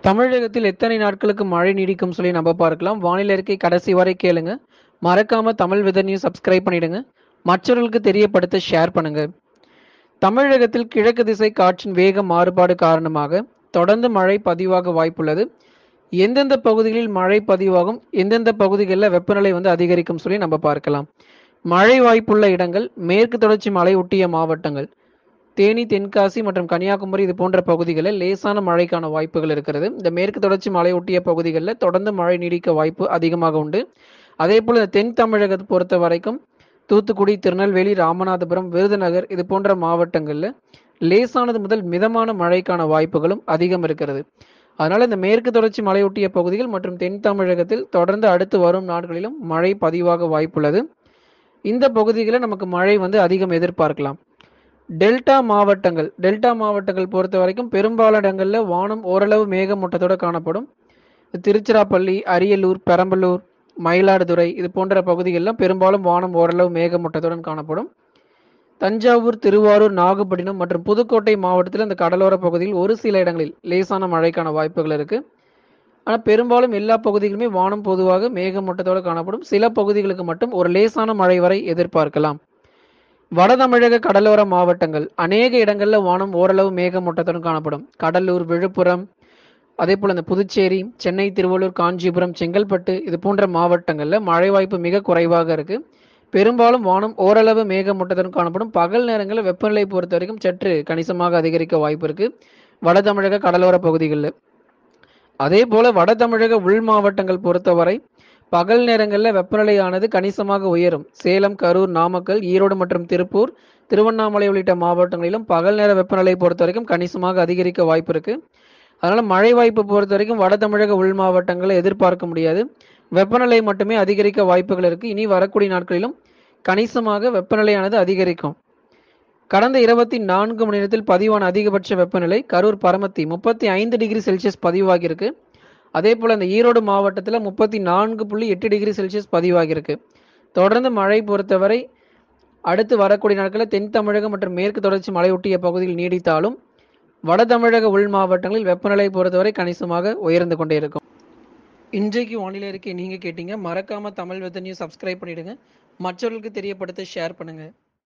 தமிழகத்தில் எத்தனை நாட்களுக்கு மழை நீடிக்கும் சொல்லி நம்ம பார்க்கலாம் வானிலை அறிக்கை கடைசி வரை கேளுங்க மறக்காம தமிழ் வெதர் நியூஸ் சப்ஸ்கிரைப் பண்ணிடுங்க மற்றவர்களுக்கு தெரியப்படுத்த ஷேர் பண்ணுங்க தமிழகத்தில் கிழக்கு திசை காற்றின் வேக மாறுபாடு காரணமாக தொடர்ந்து மழை பதிவாக வாய்ப்புள்ளது எந்தெந்த பகுதிகளில் மழை பதிவாகும் எந்தெந்த பகுதிகளில் வெப்பநிலை வந்து அதிகரிக்கும் சொல்லி நம்ம பார்க்கலாம் மழை வாய்ப்புள்ள இடங்கள் மேற்கு தொடர்ச்சி மலை ஒட்டிய மாவட்டங்கள் தேனி தென்காசி மற்றும் கன்னியாகுமரி இது போன்ற பகுதிகளில் லேசான மழைக்கான வாய்ப்புகள் இருக்கிறது இந்த மேற்கு தொடர்ச்சி மலை ஒட்டிய பகுதிகளில் தொடர்ந்து மழை நீடிக்க வாய்ப்பு அதிகமாக உண்டு அதே போல் இந்த தென் தமிழகத்தை பொறுத்த வரைக்கும் தூத்துக்குடி திருநெல்வேலி ராமநாதபுரம் விருதுநகர் இது போன்ற மாவட்டங்களில் லேசானது முதல் மிதமான மழைக்கான வாய்ப்புகளும் அதிகம் இருக்கிறது அதனால இந்த மேற்கு தொடர்ச்சி மலையொட்டிய பகுதிகள் மற்றும் தென் தமிழகத்தில் தொடர்ந்து அடுத்து வரும் நாட்களிலும் மழை பதிவாக வாய்ப்புள்ளது இந்த பகுதிகளில் நமக்கு மழை வந்து அதிகம் எதிர்பார்க்கலாம் டெல்டா மாவட்டங்கள் டெல்டா மாவட்டங்கள் பொறுத்த வரைக்கும் பெரும்பாலான இடங்களில் வானம் ஓரளவு மேகமூட்டத்தோடு காணப்படும் திருச்சிராப்பள்ளி அரியலூர் பெரம்பலூர் மயிலாடுதுறை இது போன்ற பகுதிகளில் பெரும்பாலும் வானம் ஓரளவு மேகமூட்டத்துடன் காணப்படும் தஞ்சாவூர் திருவாரூர் நாகப்பட்டினம் மற்றும் புதுக்கோட்டை மாவட்டத்தில் இந்த கடலோர பகுதியில் ஒரு சில இடங்களில் லேசான மழைக்கான வாய்ப்புகள் இருக்கு ஆனால் பெரும்பாலும் எல்லா பகுதிகளுமே வானம் பொதுவாக மேகமூட்டத்தோடு காணப்படும் சில பகுதிகளுக்கு மட்டும் ஒரு லேசான மழை வரை எதிர்பார்க்கலாம் வட தமிழக கடலோர மாவட்டங்கள் அநேக இடங்களில் வானம் ஓரளவு மேகமூட்டத்துடன் காணப்படும் கடலூர் விழுப்புரம் அதே போல் இந்த புதுச்சேரி சென்னை திருவள்ளூர் காஞ்சிபுரம் செங்கல்பட்டு இது போன்ற மாவட்டங்களில் மழை வாய்ப்பு மிக குறைவாக இருக்கு பெரும்பாலும் வானம் ஓரளவு மேகமூட்டத்துடன் காணப்படும் பகல் நேரங்களில் வெப்பநிலை பொறுத்த வரைக்கும் சற்று கணிசமாக அதிகரிக்க வாய்ப்பு இருக்கு வட தமிழக கடலோர பகுதிகளில் அதே போல வட தமிழக உள் மாவட்டங்கள் பொறுத்தவரை பகல் நேரங்களில் வெப்பநிலையானது கணிசமாக உயரும் சேலம் கரூர் நாமக்கல் ஈரோடு மற்றும் திருப்பூர் திருவண்ணாமலை உள்ளிட்ட மாவட்டங்களிலும் பகல் நேர வெப்பநிலை பொறுத்த வரைக்கும் கணிசமாக அதிகரிக்க வாய்ப்பு இருக்கு அதனால மழை வாய்ப்பு பொறுத்த வரைக்கும் வட தமிழக உள் மாவட்டங்களை எதிர்பார்க்க முடியாது வெப்பநிலை மட்டுமே அதிகரிக்க வாய்ப்புகள் இருக்கு இனி வரக்கூடிய நாட்களிலும் கணிசமாக வெப்பநிலையானது அதிகரிக்கும் கடந்த இருபத்தி நான்கு மணி நேரத்தில் பதிவான அதிகபட்ச வெப்பநிலை கரூர் பரமத்தி முப்பத்தி ஐந்து டிகிரி செல்சியஸ் பதிவாகியிருக்கு அதே போல் இந்த ஈரோடு மாவட்டத்தில் முப்பத்தி நான்கு புள்ளி எட்டு டிகிரி செல்சியஸ் பதிவாகியிருக்கு தொடர்ந்து மழை பொறுத்தவரை அடுத்து வரக்கூடிய நாட்களில் தென் தமிழகம் மற்றும் மேற்கு தொடர்ச்சி மலையொட்டிய பகுதியில் நீடித்தாலும் வட தமிழக உள் மாவட்டங்களில் வெப்பநிலை பொறுத்தவரை கணிசமாக உயர்ந்து கொண்டே இருக்கும் இன்றைக்கு வானிலை அறிக்கை நீங்கள் கேட்டீங்க மறக்காம தமிழ் வெத்த நியூஸ் சப்ஸ்கிரைப் பண்ணிடுங்க மற்றவர்களுக்கு தெரியப்படுத்த ஷேர் பண்ணுங்க